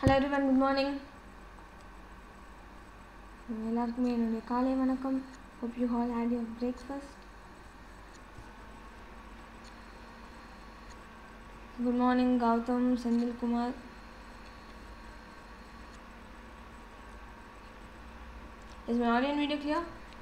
Hello everyone good morning எல்லாருக்குமே என்னுடைய காலை வணக்கம் hope you all had your breakfast good morning Gautham Senthilkumar Is my audio and video clear?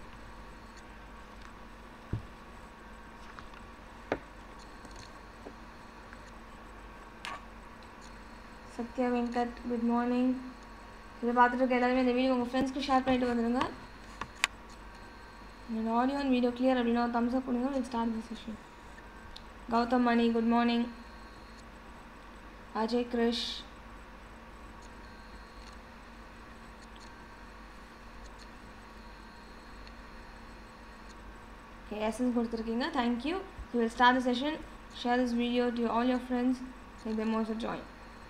Sathya Venkat good morning இதை பார்த்துட்டு இருக்க எல்லாருமே இந்த வீடியோ உங்கள் ஃப்ரெண்ட்ஸ்க்கு ஷேர் பண்ணிட்டு வந்துடுங்க என்னோட ஆடியோ அண்ட் வீடியோ கிளியர் அப்படின்னா தம்ஸ் அப் பண்ணுங்க will start the session Gautham Mani good morning Ajay Krish Okay, essence கொடுத்துருக்கீங்க thank you you will start the session share this video to all your friends make them also join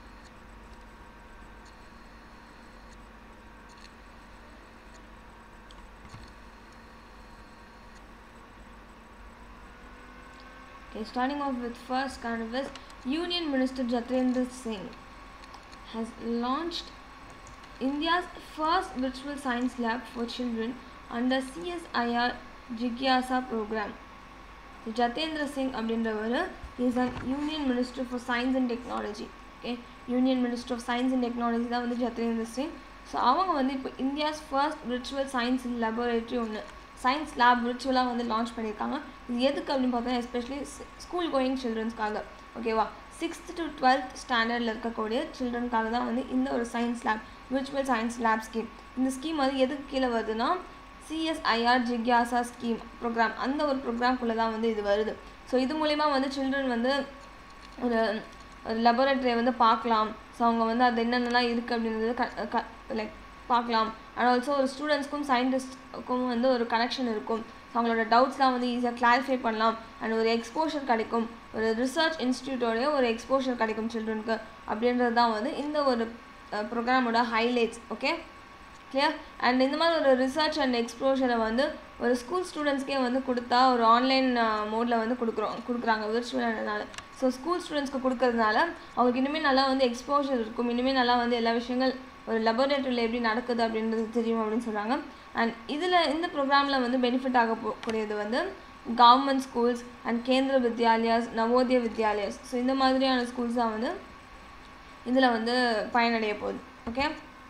Okay, starting off with first kind of is Union Minister Jatendra Singh has launched India's first virtual science lab for children under CSIR Jigyasa program. So, Jatendra Singh அப்படின்றவர் is an union minister for science and technology okay union minister of science and technology தான் வந்து Jatendra Singh so அவங்க வந்து இப்போ India's first virtual science laboratory ஒன்று science lab விர்ச்சுவலாக வந்து launch பண்ணியிருக்காங்க இது எதுக்கு அப்படின்னு பார்த்தோன்னா எஸ்பெஷலி ஸ்கூல் கோயிங் சில்ட்ரன்ஸ்க்காக ஓகேவா சிக்ஸ்த் டு டுவெல்த் ஸ்டாண்டர்டில் இருக்கக்கூடிய சில்ட்ரனுக்காக தான் வந்து இந்த ஒரு science lab virtual science lab scheme இந்த ஸ்கீம் வந்து எதுக்கு கீழே வருதுன்னா சிஎஸ்ஐஆர் ஜிக்யாசா ஸ்கீம் ப்ரோக்ராம் அந்த ஒரு ப்ரோக்ராம்குள்ளே தான் வந்து இது வருது ஸோ இது மூலிமா வந்து சில்ட்ரன் வந்து ஒரு ஒரு லெபரட்டரியை வந்து பார்க்கலாம் ஸோ அவங்க வந்து அது என்னென்னலாம் இருக்குது அப்படின்றது க க லைக் பார்க்கலாம் அண்ட் ஆல்சோ ஒரு ஸ்டூடெண்ட்ஸ்க்கும் சயின்டிஸ்ட்க்கும் வந்து ஒரு கனெக்ஷன் இருக்கும் ஸோ அவங்களோட டவுட்ஸ்லாம் வந்து ஈஸியாக கிளாரிஃபை பண்ணலாம் அண்ட் ஒரு எக்ஸ்போஷர் கிடைக்கும் ஒரு ரிசர்ச் இன்ஸ்டியூட்டோடைய ஒரு எக்ஸ்போஷர் கிடைக்கும் சில்ட்ரனுக்கு அப்படின்றது தான் வந்து இந்த ஒரு ப்ரோக்ராமோட ஹைலைட்ஸ் ஓகே கிளியர் அண்ட் இந்த மாதிரி ஒரு ரிசர்ச் அண்ட் எக்ஸ்ப்ளோஷரை வந்து ஒரு ஸ்கூல் ஸ்டூடெண்ட்ஸ்க்கே வந்து கொடுத்தா ஒரு ஆன்லைன் மோடில் வந்து கொடுக்குறோம் கொடுக்குறாங்க விர்ச்சுவல்னால ஸோ ஸ்கூல் ஸ்டூடெண்ட்ஸ்க்கு கொடுக்கறதுனால அவங்களுக்கு இனிமேல் நல்லா வந்து எக்ஸ்போஷர் இருக்கும் இனிமேல் நல்லா வந்து எல்லா விஷயங்கள் ஒரு லெபரேட்டரியில் எப்படி நடக்குது அப்படின்றது தெரியும் அப்படின்னு சொல்கிறாங்க அண்ட் இதில் இந்த ப்ரோக்ராமில் வந்து பெனிஃபிட் ஆக போகக்கூடியது வந்து கவர்மெண்ட் ஸ்கூல்ஸ் அண்ட் கேந்திர வித்யாலயாஸ் நவோதய வித்யாலயாஸ் ஸோ இந்த மாதிரியான ஸ்கூல்ஸ் தான் வந்து இதில் வந்து பயனடைய போகுது ஓகே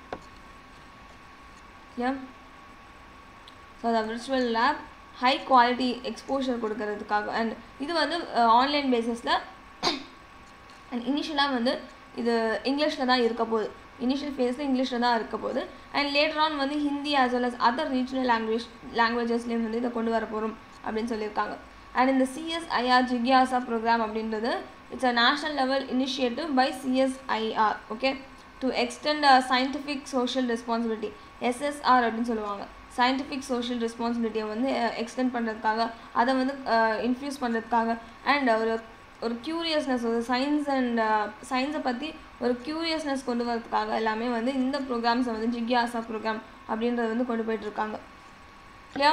yeah ஸோ அந்த virtual lab high quality exposure கொடுக்கறதுக்காக அண்ட் இது வந்து ஆன்லைன் பேசிஸில் அண்ட் இனிஷியலாக வந்து இது இங்கிலீஷில் தான் இருக்க போகுது இனிஷியல் ஃபேஸில் இங்கிலீஷில் தான் இருக்க போகுது அண்ட் லேட்டர் ஆன் வந்து Hindi as well as other regional language லாங்குவேஜஸ்லேயும் வந்து இதை கொண்டு வர போகிறோம் அப்படின்னு சொல்லியிருக்காங்க அண்ட் இந்த சிஎஸ்ஐஆர் ஜிக்யாசா ப்ரோக்ராம் அப்படின்றது it's a national level initiative by CSIR okay to extend scientific social responsibility SSR அப்படின்னு சொல்லுவாங்க சயின்டிஃபிக் சோஷியல் ரெஸ்பான்சிபிலிட்டியை வந்து எக்ஸ்டெண்ட் பண்ணுறதுக்காக அதை வந்து இன்ஃப்யூஸ் பண்ணுறதுக்காக அண்ட் ஒரு ஒரு க்யூரியஸ்னஸ் ஒரு சயின்ஸ் அண்ட் சயின்ஸை பற்றி ஒரு க்யூரியஸ்னஸ் கொண்டு வரதுக்காக எல்லாமே வந்து இந்த ப்ரோக்ராம்ஸை வந்து ஜிக்யாசா ப்ரோக்ராம் அப்படின்றத வந்து கொண்டு போயிட்டுருக்காங்க இல்லையா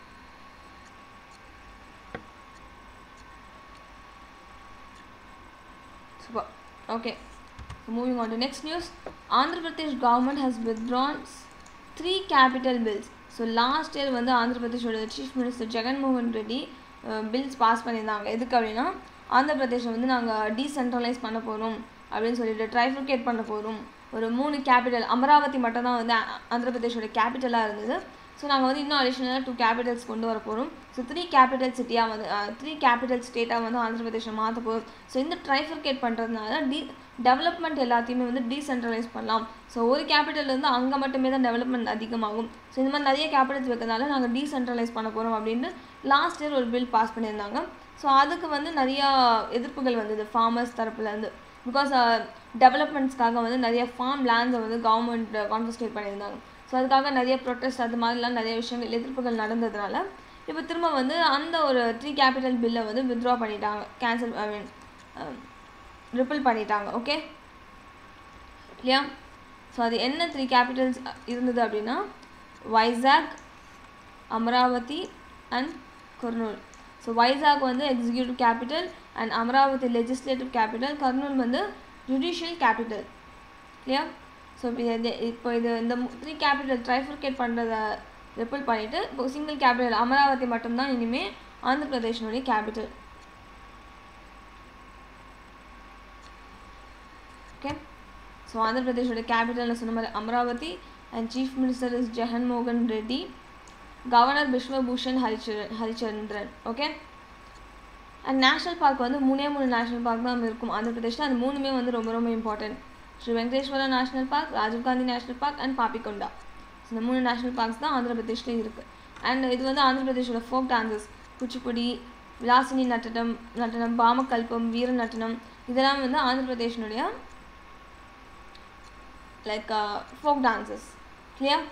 super okay So moving on to next news, Andhra Pradesh government has withdrawn three capital bills. So last year வந்து ஆந்திர பிரதேஷோட chief minister Jaganmohan Reddy bills pass பண்ணியிருந்தாங்க எதுக்கு அப்படின்னா ஆந்திர பிரதேஷை வந்து நாங்கள் டீசென்ட்ரலைஸ் பண்ண போகிறோம் அப்படின்னு சொல்லிட்டு ட்ரைஃபிகேட் பண்ண போகிறோம் ஒரு மூணு கேபிட்டல் அமராவதி மட்டும் தான் வந்து ஆந்திர பிரதேஷோட கேபிட்டலாக இருந்தது ஸோ நாங்கள் வந்து இன்னும் அடிஷ்னலாக டூ கேபிட்டல்ஸ் கொண்டு வர போகிறோம் ஸோ த்ரீ கேபிட்டல் சிட்டியாக வந்து த்ரீ கேபிட்டல் ஸ்டேட்டாக வந்து ஆந்திர பிரதேஷை மாற்ற போகிறோம் ஸோ இந்த ட்ரைஃபிகேட் பண்ணுறதுனால டி டெவலப்மெண்ட் எல்லாத்தையுமே வந்து டீசென்ட்ரலைஸ் பண்ணலாம் ஸோ ஒரு கேபிட்டல் வந்து அங்கே மட்டுமே தான் டெவலப்மெண்ட் அதிகமாகும் ஸோ இந்த மாதிரி நிறைய கேபிட்டல்ஸ் வைக்கிறதுனால நாங்கள் டீசென்ட்ரலைஸ் பண்ண போகிறோம் அப்படின்னு லாஸ்ட் இயர் ஒரு பில் பாஸ் பண்ணியிருந்தாங்க ஸோ அதுக்கு வந்து நிறையா எதிர்ப்புகள் வந்தது ஃபார்மர்ஸ் தரப்புலேருந்து பிகாஸ் டெவலப்மெண்ட்ஸ்க்காக வந்து நிறைய ஃபார்ம் லேண்ட்ஸை வந்து கவர்மெண்ட் கான்ஃபிஸ்கேட் பண்ணியிருந்தாங்க ஸோ அதுக்காக நிறைய ப்ரொட்டஸ்ட் அது மாதிரிலாம் நிறைய விஷயங்கள் எதிர்ப்புகள் நடந்ததுனால இப்போ திரும்ப வந்து அந்த ஒரு த்ரீ கேபிட்டல் பில்லை வந்து வித்ட்ரா பண்ணிட்டாங்க கேன்சல் ஐ மீன் ரிப்பிள் பண்ணிட்டாங்க ஓகே இல்லையா ஸோ அது என்ன த்ரீ கேபிட்டல்ஸ் இருந்தது அப்படின்னா வைசாக் அமராவதி அண்ட் குர்னூல் ஸோ வைசாக் வந்து executive capital and Amaravati legislative capital Kurnool வந்து ஜுடிஷியல் கேபிட்டல் இல்லையா ஸோ இப்போ இது இப்போ இது இந்த த்ரீ கேபிட்டல் ட்ரைஃபர்கேட் பண்ணுறத ரிப்பிள் பண்ணிவிட்டு இப்போ சிங்கிள் கேபிட்டல் அமராவதி மட்டும்தான் இனிமேல் ஆந்திர பிரதேஷனுடைய கேபிட்டல் ஓகே ஸோ ஆந்திர பிரதேஷோட கேபிட்டல்னு சொன்ன மாதிரி Amaravati and chief minister is Jagan மோகன் Reddy governor Biswabhusan Haricharan Harichandran okay and national park வந்து மூணே மூணு நேஷ்னல் பார்க் தான் இருக்கும் ஆந்திர பிரதேஷில் அது மூணுமே வந்து ரொம்ப ரொம்ப important Sri Venkateswara national park Rajiv Gandhi national park and Papikonda so இந்த மூணு நேஷ்னல் பார்க்ஸ் தான் ஆந்திர பிரதேஷ்லேயும் இருக்குது அண்ட் இது வந்து ஆந்திர பிரதேஷோட ஃபோக் டான்சஸ் குச்சிப்புடி விலாசினி நட்டனம் நட்டனம் பாமகல்பம் வீர நட்டனம் இதெல்லாம் வந்து ஆந்திர பிரதேஷனுடைய like folk dances clear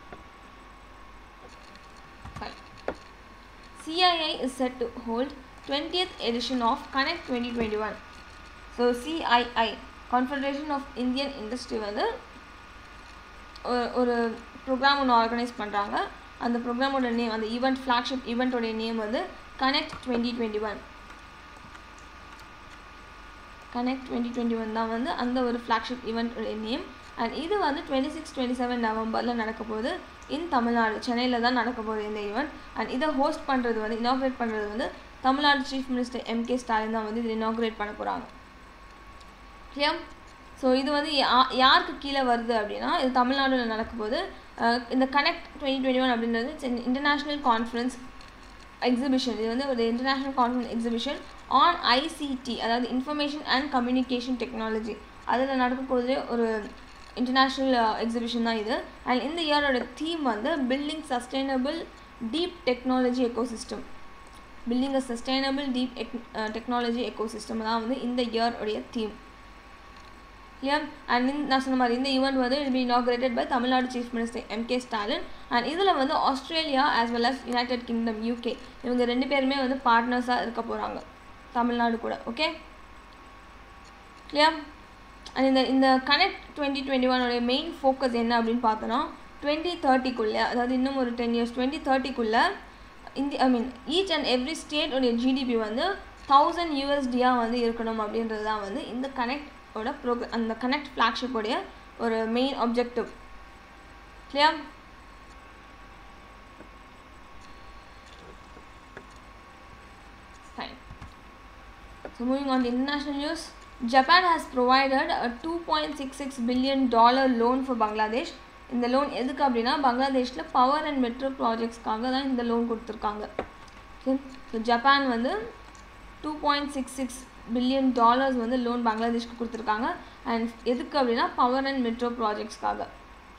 Fine. CII is set to hold 20th edition of Connect 2021. So CII Confederation of Indian Industry வந்து ஒரு- ஒரு ப்ரோக்ராம் ஒன்று ஆர்கனைஸ் பண்ணுறாங்க அந்த ப்ரோக்ராமோட நேம் அந்த ஈவெண்ட் ஃப்ளாக்ஷிப் ஈவெண்ட்டோடைய நேம் வந்து connect twenty twenty one connect twenty twenty one தான் வந்து அந்த ஒரு ஃப்ளாக்ஷிப் ஈவெண்ட்டோடைய நேம் அண்ட் இது வந்து டுவெண்ட்டி சிக்ஸ் டுவெண்ட்டி செவன் நவம்பரில் நடக்க போகுது இன் தமிழ்நாடு சென்னையில் தான் நடக்க போகுது இந்த ஈவெண்ட் அண்ட் இதை ஹோஸ்ட் பண்ணுறது வந்து இனாக்ரேட் பண்ணுறது வந்து Tamil Nadu chief minister MK Stalin தான் வந்து இதை இனாக்ரேட் பண்ண போகிறாங்க கிளியர் ஸோ இது வந்து யா- யாருக்கு கீழே வருது அப்படின்னா இது தமிழ்நாடுல நடக்கும்போது அஹ், இந்த கனெக்ட் டுவெண்ட்டி டுவெண்ட்டி ஒன் அப்படின்றது இன்டர்நேஷ்னல் கான்ஃபரன்ஸ் எக்ஸிபிஷன் இது வந்து ஒரு international conference exhibition on ICT அதாவது இன்ஃபர்மேஷன் அண்ட் கம்யூனிகேஷன் டெக்னாலஜி அதில் நடக்கக்கூடிய ஒரு இன்டர்நேஷ்னல் எக்ஸிபிஷன் தான் இது அண்ட் இந்த இயரோட தீம் வந்து building sustainable deep technology ecosystem building a sustainable deep technology ecosystem தான் வந்து இந்த இயர் உடைய தீம் இல்லையா அண்ட் நான் சொன்ன மாதிரி இந்த ஈவெண்ட் வந்து will be inaugurated by Tamil Nadu chief minister MK Stalin and இதில் வந்து Australia as well as United Kingdom UK இவங்க ரெண்டு பேருமே வந்து பார்ட்னர்ஸாக இருக்க போகிறாங்க தமிழ்நாடு கூட ஓகே கிளியர் அண்ட் இந்த இந்த கனெக்ட் டுவெண்ட்டி டுவெண்ட்டி ஒனோடைய மெயின் ஃபோக்கஸ் என்ன அப்படின்னு பார்த்தோன்னா டுவெண்ட்டி தேர்ட்டிக்குள்ளே அதாவது இன்னும் ஒரு டென் இயர்ஸ் டுவெண்ட்டி தேர்ட்டிக்குள்ளே இந்திய I mean each and every ஸ்டேட்டோடைய ஜிடிபி வந்து தௌசண்ட் யூஎஸ்டியாக வந்து இருக்கணும் அப்படின்றது தான் வந்து இந்த கனெக்டோட ப்ரோக்ர அந்த கனெக்ட் ஃப்ளாக்ஷிப்போடைய ஒரு main objective clear Fine. So moving on to international news, Japan has provided a 2.66 billion dollar loan for Bangladesh. இந்த லோன் எதுக்கு அப்படின்னா பங்களாதேஷில் பவர் அண்ட் மெட்ரோ ப்ராஜெக்ட்ஸ்க்காக தான் இந்த லோன் கொடுத்துருக்காங்க ஸோ ஜப்பான் வந்து two point six six billion dollars வந்து loan பங்களாதேஷ்க்கு கொடுத்துருக்காங்க அண்ட் எதுக்கு அப்படின்னா பவர் அண்ட் மெட்ரோ ப்ராஜெக்ட்ஸ்க்காக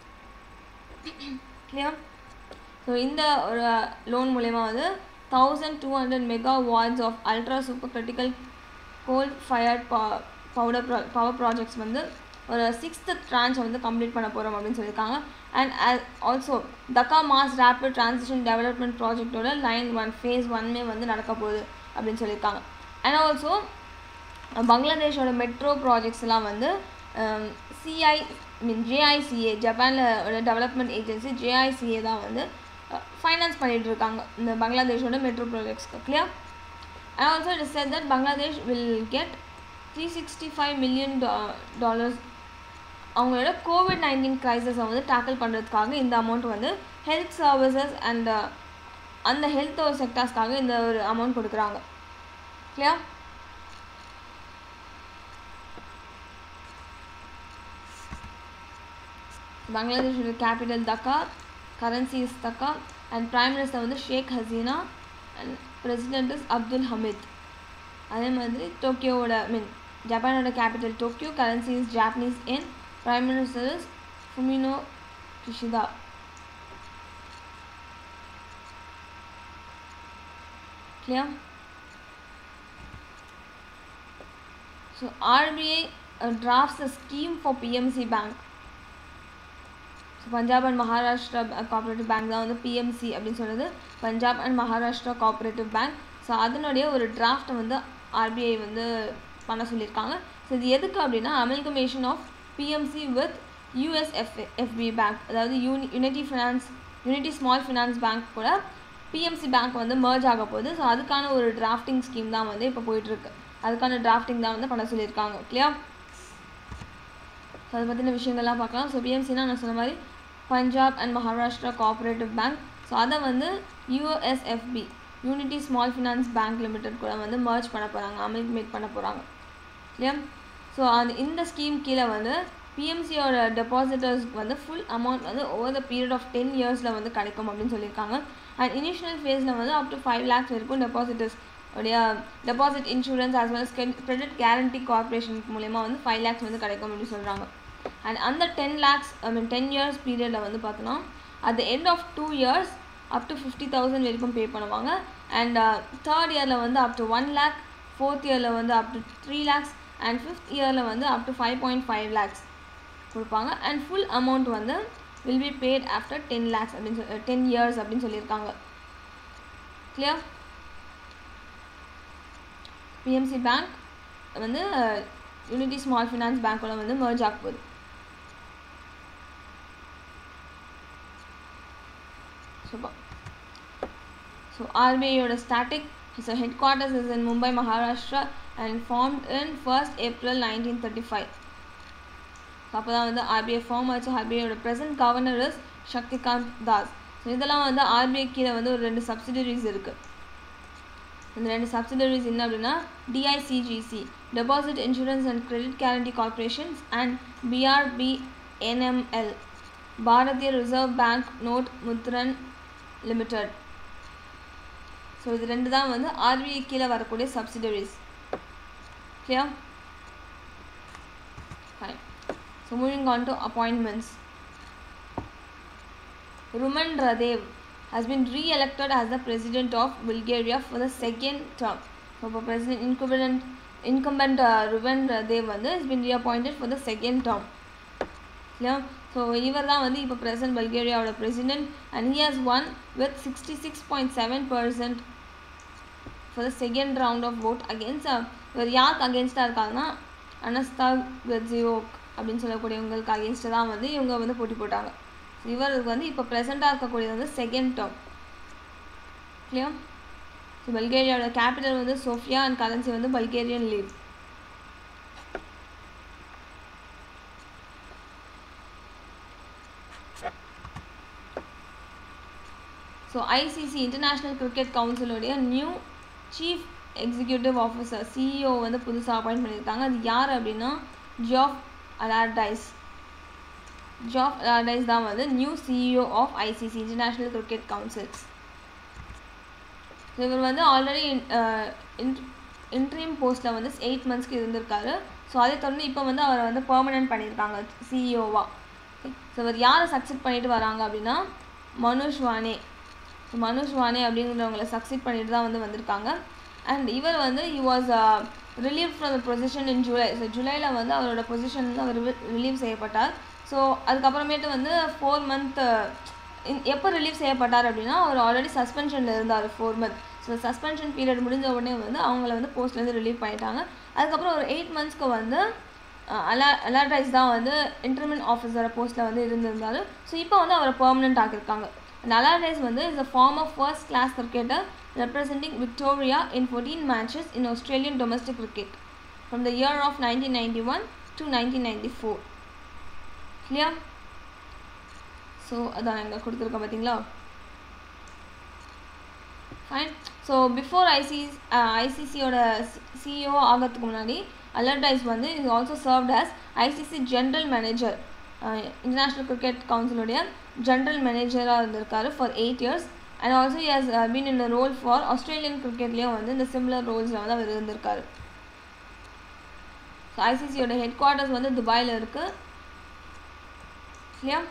கிளியர் ஸோ இந்த ஒரு லோன் மூலயமா வந்து thousand two hundred megawatts of ultra super critical coal fired powder ப்ரா பவர் ப்ராஜெக்ட்ஸ் வந்து ஒரு சிக்ஸ்த்து ட்ரான்ச்சை வந்து கம்ப்ளீட் பண்ண போகிறோம் அப்படின்னு சொல்லியிருக்காங்க and also Dhaka mass rapid transition development ப்ராஜெக்டோட லைன் ஒன் ஃபேஸ் ஒன்மே வந்து நடக்க போகுது அப்படின்னு சொல்லியிருக்காங்க அண்ட் ஆல்சோ பங்களாதேஷோட மெட்ரோ ப்ராஜெக்ட்ஸ் எல்லாம் வந்து சிஐ மீன் ஜேஐசிஏ ஜப்பானில் டெவலப்மெண்ட் ஏஜென்சி ஜேஐசிஏ தான் வந்து ஃபைனான்ஸ் பண்ணிட்டு இருக்காங்க இந்த பங்களாதேஷோட மெட்ரோ ப்ராஜெக்ட்ஸ்க்கு clear and also it said that Bangladesh will get three sixty five million dollars அவங்களோட கோவிட் நைன்டீன் க்ரைசஸை வந்து டேக்கிள் பண்ணுறதுக்காக இந்த அமௌண்ட் வந்து ஹெல்த் சர்வீசஸ் அண்ட் அந்த ஹெல்த் செக்டார்ஸ்க்காக இந்த ஒரு அமௌண்ட் கொடுக்குறாங்க கிளியர் பங்களாதேஷோட capital Dhaka currency is taka and prime minister வந்து Sheikh Hasina and president is Abdul Hamid அதே மாதிரி டோக்கியோவோட மீன் ஜப்பானோட capital Tokyo currency is Japanese N prime minister is Fumio Kishida clear so RBI uh, drafts a scheme for PMC bank so Punjab and Maharashtra cooperative bank தான் வந்து PMC அப்படின்னு சொல்கிறது Punjab and Maharashtra cooperative bank so அதனுடைய ஒரு டிராஃப்ட்டை வந்து RBI வந்து பண்ண சொல்லியிருக்காங்க ஸோ இது எதுக்கு அப்படின்னா amalgamation of PMC with USF FB bank அதாவது uni unity finance unity small finance bank கூட பிஎம்சி பேங்க் வந்து மர்ஜ் ஆக போகுது ஸோ அதுக்கான ஒரு டிராஃப்டிங் ஸ்கீம் தான் வந்து இப்போ போயிட்டுருக்கு அதுக்கான டிராஃப்டிங் தான் வந்து பண்ண சொல்லியிருக்காங்க கிளியர் ஸோ அதை பற்றின விஷயங்கள்லாம் பார்க்கலாம் ஸோ பிஎம்சினா நான் சொன்ன மாதிரி Punjab and Maharashtra cooperative bank so அதை வந்து USFB unity small finance bank limited கூட வந்து மர்ஜ் பண்ண போகிறாங்க அமெல்கமேட் பண்ண போகிறாங்க இல்லையா ஸோ அந்த இந்த ஸ்கீம் கீழே வந்து பிஎம்சியோட டெபாசிட்டர்ஸ்க்கு வந்து ஃபுல் அமௌண்ட் வந்து over the period of ten இயர்ஸில் வந்து கிடைக்கும் அப்படின்னு சொல்லியிருக்காங்க அண்ட் இனிஷியல் ஃபேஸில் வந்து அப் டு ஃபைவ் லேக்ஸ் வரைக்கும் டெபாசிட்டர்ஸ் உடைய deposit insurance as well as credit guarantee corporation மூலயமா வந்து ஃபைவ் லேக்ஸ் வந்து கிடைக்கும் அப்படின்னு சொல்கிறாங்க அண்ட் அந்த ten lakhs I mean ten years பீரியடில் வந்து பார்த்தோன்னா at the end of two years up to fifty thousand வரைக்கும் பே பண்ணுவாங்க அண்ட் தேர்ட் இயரில் வந்து up to one lakh fourth இயரில் வந்து up to three lakhs and fifth இயரில் வந்து up to five point five lakhs கொடுப்பாங்க அண்ட் ஃபுல் அமௌண்ட் வந்து will be paid after ten lakhs அப்படின்னு சொல்லி டென் இயர்ஸ் அப்படின்னு சொல்லியிருக்காங்க கிளியர் பிஎம்சி பேங்க் வந்து யூனிட்டி ஸ்மால் ஃபினான்ஸ் பேங்க்கோட வந்து merge ஆக போகுது சூப்பர் ஸோ ஆர்பிஐயோட static so headquarters is in Mumbai Maharashtra and formed in first April nineteen thirty five அப்போ தான் வந்து ஆர்பிஐ ஃபார்ம் ஆச்சு ஆர்பிஐயோட present governor is Shaktikanta Das so இதெல்லாம் வந்து ஆர்பிஐ கீழே வந்து ஒரு ரெண்டு சப்சிடரிஸ் இருக்குது இந்த ரெண்டு சப்சிடரிஸ் என்ன அப்படின்னா DICGC deposit insurance and credit guarantee corporations and BRB NML Bharatiya reserve bank note Mudran limited so இது ரெண்டு தான் வந்து ஆர்பிஐ கீழே வரக்கூடிய subsidiaries clear fine so moving on to appointments Rumen Radev has been re-elected as the president of Bulgaria for the second term. So, for president incumbent incumbent uh, Ruben Radev வந்து has been reappointed for the second term. இல்லையா so இவர் தான் வந்து இப்போ present பல்கேரியாவோட president and he has won with sixty six point seven percent for the second round of vote against இவர் யாருக்கு அகேன்ஸ்டாக இருக்காங்கன்னா அனஸ்தா கட்ஜியோக் அப்படின்னு சொல்லக்கூடியவங்களுக்கு அகேன்ஸ்டாக தான் வந்து இவங்க வந்து போட்டி போட்டாங்க இவருக்கு வந்து இப்போ ப்ரெசண்ட்டாக இருக்கக்கூடியது வந்து செகண்ட் டேர்ம் கிளியர் ஸோ பல்கேரியாவோட கேபிட்டல் வந்து சோஃபியா அண்ட் கரன்சி வந்து Bulgarian lev so ICC international cricket கவுன்சிலோடைய new chief executive officer CEO வந்து புதுசாக அப்பாயிண்ட் பண்ணியிருக்காங்க அது யார் அப்படின்னா ஜாஃப் அலார்டைஸ் ஜாஃப் அலார்டைஸ் தான் வந்து new CEO of ICC international cricket council's இவர் வந்து ஆல்ரெடி இன்ட்ரீம் போஸ்ட்டில் வந்து எயிட் மந்த்ஸ்க்கு இருந்திருக்காரு ஸோ அதை தொடர்ந்து இப்போ வந்து அவரை வந்து பெர்மனன்ட் பண்ணியிருக்காங்க சிஇஓவாக ஸோ இவர் யாரை சக்சீட் பண்ணிட்டு வராங்க அப்படின்னா மனுஷ் வானே ஸோ மனுஷ் வானே அப்படிங்கிறவங்கள சக்சீட் பண்ணிட்டு தான் வந்து வந்திருக்காங்க அண்ட் இவர் வந்து he was relieve from the position in July so ஜூலையில் வந்து அவரோட பொசிஷன் வந்து அவர் ரிலீவ் செய்யப்பட்டார் ஸோ அதுக்கப்புறமேட்டு வந்து ஃபோர் மந்த் எப்போ ரிலீவ் செய்யப்பட்டார் அப்படின்னா அவர் ஆல்ரெடி சஸ்பென்ஷனில் இருந்தார் four month so suspension period முடிஞ்ச உடனே வந்து அவங்கள வந்து போஸ்ட்லேருந்து ரிலீவ் பண்ணிட்டாங்க அதுக்கப்புறம் ஒரு எயிட் மந்த்ஸ்க்கு வந்து அலா அலாட்ரைஸ் தான் வந்து இன்டர்மெண்ட் ஆஃபீஸர் போஸ்ட்டில் வந்து இருந்திருந்தார் ஸோ இப்போ வந்து அவரை பெர்மனெண்ட் ஆக்கியிருக்காங்க அண்ட் அலாட்ரைஸ் வந்து is a former of first class cricketer representing Victoria in 14 matches in Australian domestic cricket from the year of 1991 to 1994. Clear? So அதான் இங்கே கொடுத்துருக்கோம் பார்த்தீங்களா ஃபைன் ஸோ பிஃபோர் ஐசிஸ் ஐசிசியோட சிஇஓ ஆகிறதுக்கு முன்னாடி அலர்டைஸ் வந்து is also served as ICC general manager international cricket கவுன்சிலுடைய general மேனேஜராக இருந்திருக்காரு for eight years and also has been in role for Australian கிரிக்கெட்லேயும் வந்து இந்த சிமிலர் ரோல்ஸில் வந்து அவர் இருந்திருக்காரு ஸோ ஐசிசியோட ஹெட் குவார்ட்டர்ஸ் வந்து துபாயில் இருக்குது இல்லையா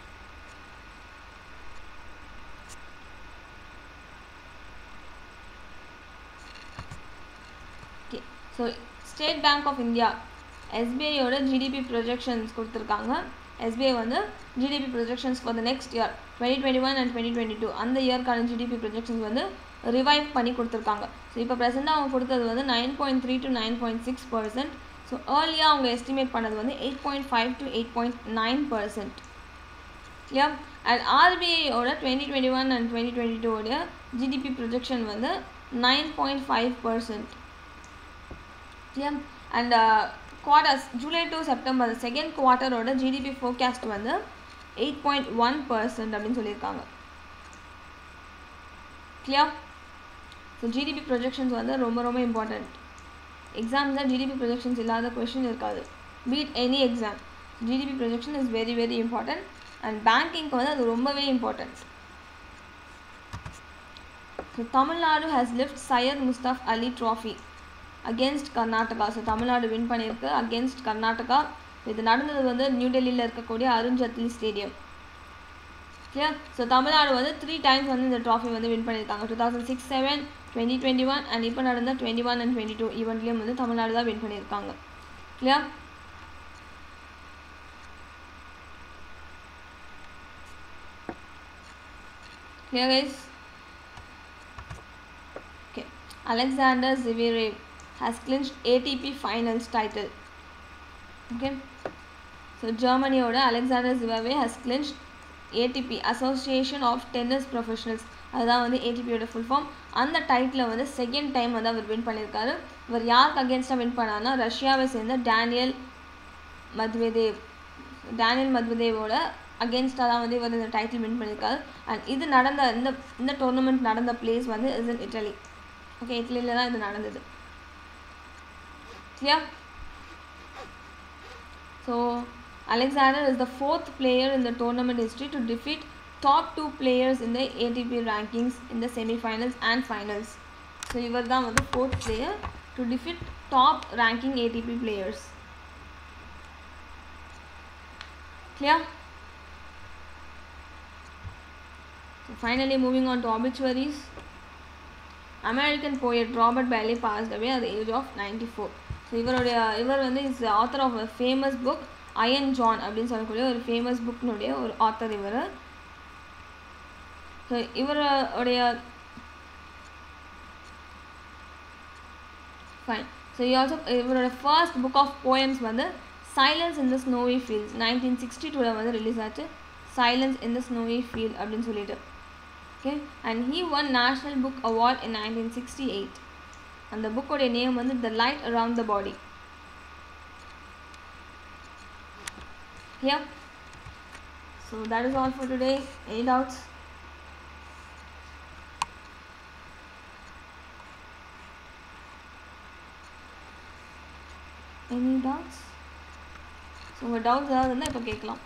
okay so state bank of India எஸ்பிஐயோட ஜிடிபி ப்ரொஜெக்ஷன்ஸ் கொடுத்துருக்காங்க எஸ்பிஐ வந்து GDP projections for the next year twenty twenty one and twenty twenty two அந்த இயர்க்கான ஜிடிபி ப்ரொஜெக்ஷன்ஸ் வந்து ரிவைவ் பண்ணி கொடுத்துருக்காங்க ஸோ இப்போ ப்ரெசெண்டாக அவங்க கொடுத்தது வந்து nine point three to nine point six percent so ஏர்லியாக அவங்க எஸ்டிமேட் பண்ணது வந்து eight point five to eight point nine percent இல்லையா அண்ட் ஆர்பிஐயோட twenty twenty one and twenty twenty டூவோடைய ஜிடிபி ப்ரொஜெக்ஷன் வந்து நைன் பாயிண்ட் ஃபைவ் பர்சன்ட் இல்லையா and quarters July to September second குவார்ட்டரோட ஜிடிபி ஃபோர்காஸ்ட் வந்து எயிட் பாயிண்ட் ஒன் பர்சன்ட் அப்படின்னு சொல்லியிருக்காங்க clear so GDP projections வந்து ரொம்ப ரொம்ப இம்பார்ட்டண்ட் எக்ஸாம்ஸில் ஜிடிபி ப்ரொஜெக்ஷன்ஸ் இல்லாத கொஷின் இருக்காது be it any exam GDP projection is very very important and பேங்கிங்க்கு வந்து அது ரொம்பவே importance so Tamil Nadu has lift Syed Mushtaq Ali trophy against Karnataka so Tamil Nadu win பண்ணியிருக்கு அகேன்ஸ்ட் கர்நாடகா இது நடந்தது வந்து நியூ டெல்லியில் இருக்கக்கூடிய Arun Jaitley stadium clear so Tamil Nadu வந்து த்ரீ டைம்ஸ் வந்து இந்த ட்ராஃபி வந்து வின் பண்ணியிருக்காங்க two thousand six seven twenty twenty one and இப்போ நடந்த twenty one and twenty two ஈவெண்ட்லேயும் வந்து தமிழ்நாடு தான் வின் பண்ணியிருக்காங்க clear clear guys okay alexander zverev has clinched atp finals title okay so germanyயோட Alexander Zverev has clinch ATP association of tennis professionals அதுதான் வந்து ஏடிபியோட ஃபுல் ஃபார்ம் அந்த டைட்டில் வந்து செகண்ட் டைம் வந்து அவர் வின் பண்ணியிருக்காரு இவர் யாருக்கு அகேன்ஸ்டாக வின் பண்ணார்னா ரஷ்யாவை சேர்ந்த டேனியல் மத்வதேவ் டேனியல் மத்வதேவோட அகேன்ஸ்டாக தான் வந்து இவர் இந்த டைட்டில் வின் பண்ணியிருக்காரு அண்ட் இது நடந்த இந்த இந்த டோர்னமெண்ட் நடந்த பிளேஸ் வந்து இஸ் இன் இட்டலி ஓகே இட்டலியில் தான் இது நடந்தது clear so Alexander is the fourth player in the tournament history to defeat top two players இந்த ஏடிபி ரேங்கிங்ஸ் இந்த செமிஃபைனல்ஸ் அண்ட் ஃபைனல்ஸ் ஸோ இவர் தான் வந்து fourth player to defeat top ranking ATP players clear so finally moving on to obituaries american poet robert bailey passed away at the age of 94 so இவருடைய இவர் வந்து is author of a famous book Iron John அப்படின்னு சொல்லக்கூடிய ஒரு famous புக்னுடைய ஒரு author இவர் so இவருடைய fine so also இவரோட ஃபர்ஸ்ட் புக் ஆஃப் போயம்ஸ் வந்து silence in the snowy fields nineteen sixty டூவில் வந்து ரிலீஸ் ஆச்சு silence in the snowy field அப்படின்னு சொல்லிட்டு okay and he won national book award in nineteen sixty eight அந்த புக்கோடைய name வந்து the light around the body Yeah. So that is all for today. Any doubts? Any doubts? So உங்கள் doubts ஏதாவது இருந்தால் இப்போ கேட்கலாம்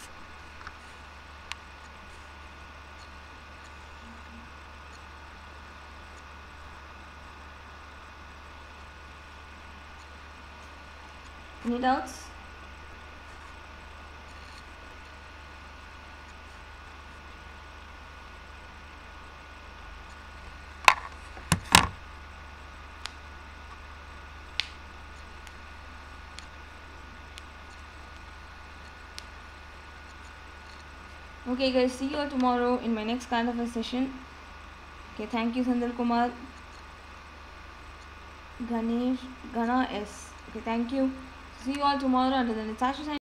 Any doubts? Okay guys, see you all tomorrow in my next kind of a session. Okay, thank you Sandal Kumar. Ganesh, Gana S. Okay, thank you. See you all tomorrow until then. It's Asha signing